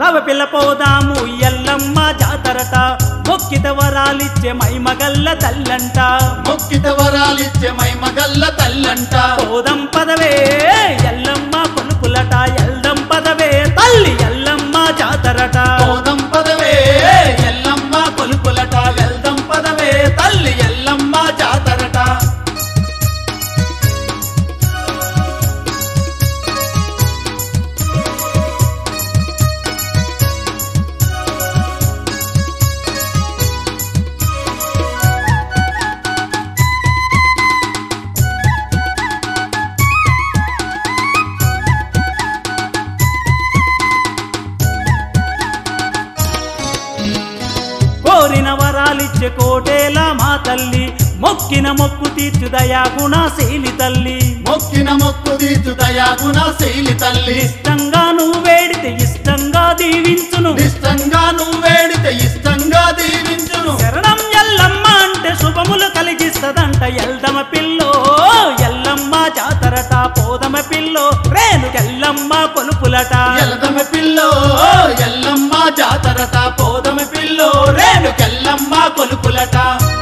బావ పిల్ల పోదాము ఎల్లమ్మ జాతరట మొక్కిత వరాలిచ్చే మైమగల్ల తల్లంట మొక్కిత వరాలిచ్చే మై మగల్ల తల్లంట పోదం పదవే ఎల్లమ్మ కొలుపులట ఎల్దం పదవే తల్లి ఎల్లమ్మ జాతరట పోదం పదవే ఎల్లమ్మ కొలుపులట వెళ్దాం పదవే తల్లి ఎల్లమ్మ జాతరట కోరిన వరాలిచ్చే కోటేలా మా తల్లి మొక్కిన మొక్కు తీర్చు దయా గుణశీలి తల్లి మొక్కిన మొక్కు తీర్చు దయాగుణ శైలి తల్లి ఇష్టంగా నువ్వు వేడితే ఇష్టంగా దీవించును ఇష్టంగా నువ్వు వేడితే ఇష్టంగా దీవించును శరణం ఎల్లమ్మ అంటే శుభములు కలిగిస్తదంట ఎల్దమ పిల్లో ఎల్లమ్మ జాతరట పోదమ పిల్లో రేణుకెల్లమ్మ కొలుపులట ఎల్లదమ పిల్లో ఎల్లమ్మ జాతరట పోదమ పిల్లో రేణుకెల్లమ్మ కొలుపులట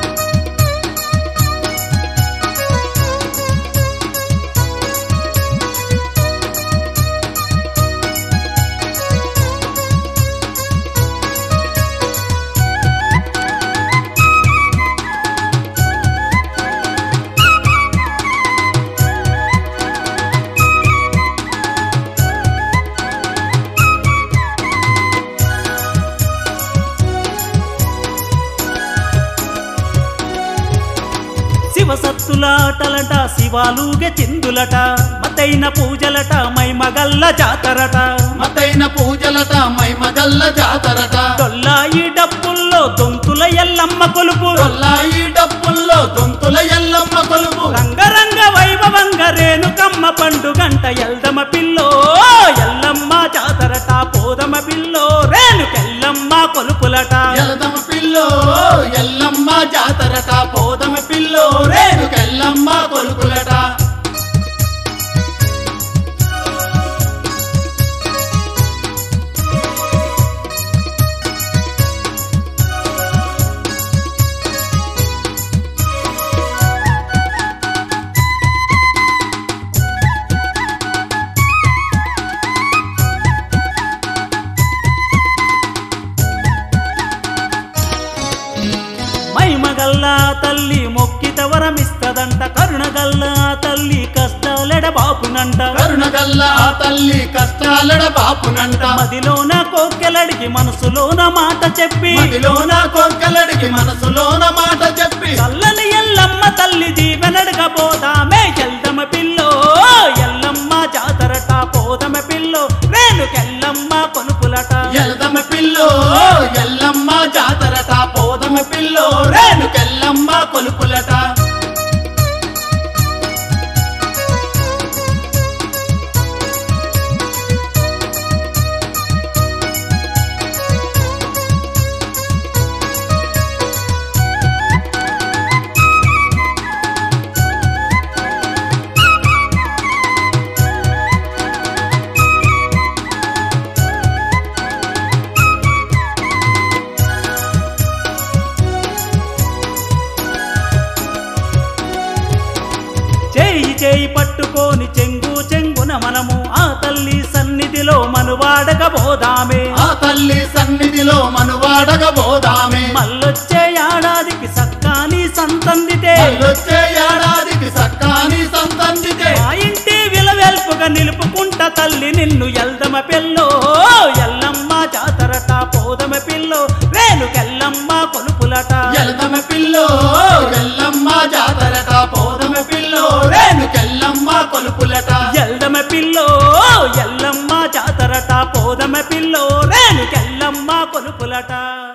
శివసత్తులాటలట శివాలుగె చిందులట మతైన పూజలట మైమగల్ల జాతరట మతైన పూజలట మై మగల్ల జాతరట డొల్లాయి డప్పుల్లో దొంతుల ఎల్లమ్మ కొలుపు కొల్లాయి డప్పుల్లో దొంతుల ఎల్లమ్మ కొలుపు రంగరంగ వైభవంగ రేణుకమ్మ పండుగంట ఎల్దమ పిల్లో ఎల్లమ్మ జాతరట పోదమ పిల్లో రేణుకెల్లమ్మ కొలుపులట ఎల్లదమ పిల్లో ఎల్లమ్మ జాతరట పోదమ పిల్లో రేణుకెల్లమ్మ కొలుపులట మైమగల్ల తల్లి మొక్కిత వరమిస్తదంట కరుణగల్ల తల్లి కష్టాలెడ బాపునంట కరుణగల్ల ఆ తల్లి కష్టాలడ బాపునంట మదిలోన కోకెలడికి మనసులోన మాట చెప్పి మదిలోన కొక్కలడికి మనసులోన మాట చెప్పి చల్లని ఎల్లమ్మ తల్లి దీవెనడగ పోదామే ఎల్దమ పిల్లో ఎల్లమ్మ జాతరట పోదమ పిల్లో రేణుకెల్లమ్మ కొనుపులట ఎల్దమ పిల్లో ఎల్లమ్మ జాతరట పోదమ పిల్లో రేణుకెల్లమ్మ కొలుపులట చేయి చేయి పట్టుకోని చెంగు చెంగున మనము ఆ తల్లి సన్నిధిలో మనువాడక పోదామే ఆ తల్లి సన్నిధిలో మనువాడగ బోదామే మళ్ళొచ్చే ఏడాదికి సక్కాని సంతందితే వచ్చే ఏడాదికి సక్కాని సంతందితే మా ఇంటి విలవెల్పుగా నిలుపుకుంట తల్లి నిన్ను ఎల్దమ పిల్లో ఎల్లమ్మ జాతరట పోదమ పిల్లో రేణుకెల్లమ్మ కొలుపులట ఎల్దమ పిల్లో ఎల్లమ్మ జాతరట పోదమ పిల్లో రేణుకెల్లమ్మ కొలుపులట ఎల్దమ పిల్లో ఎల్లమ్మ జాతరట పోదమ పిల్లో రేణుకెల్లమ్మ కొలుపులట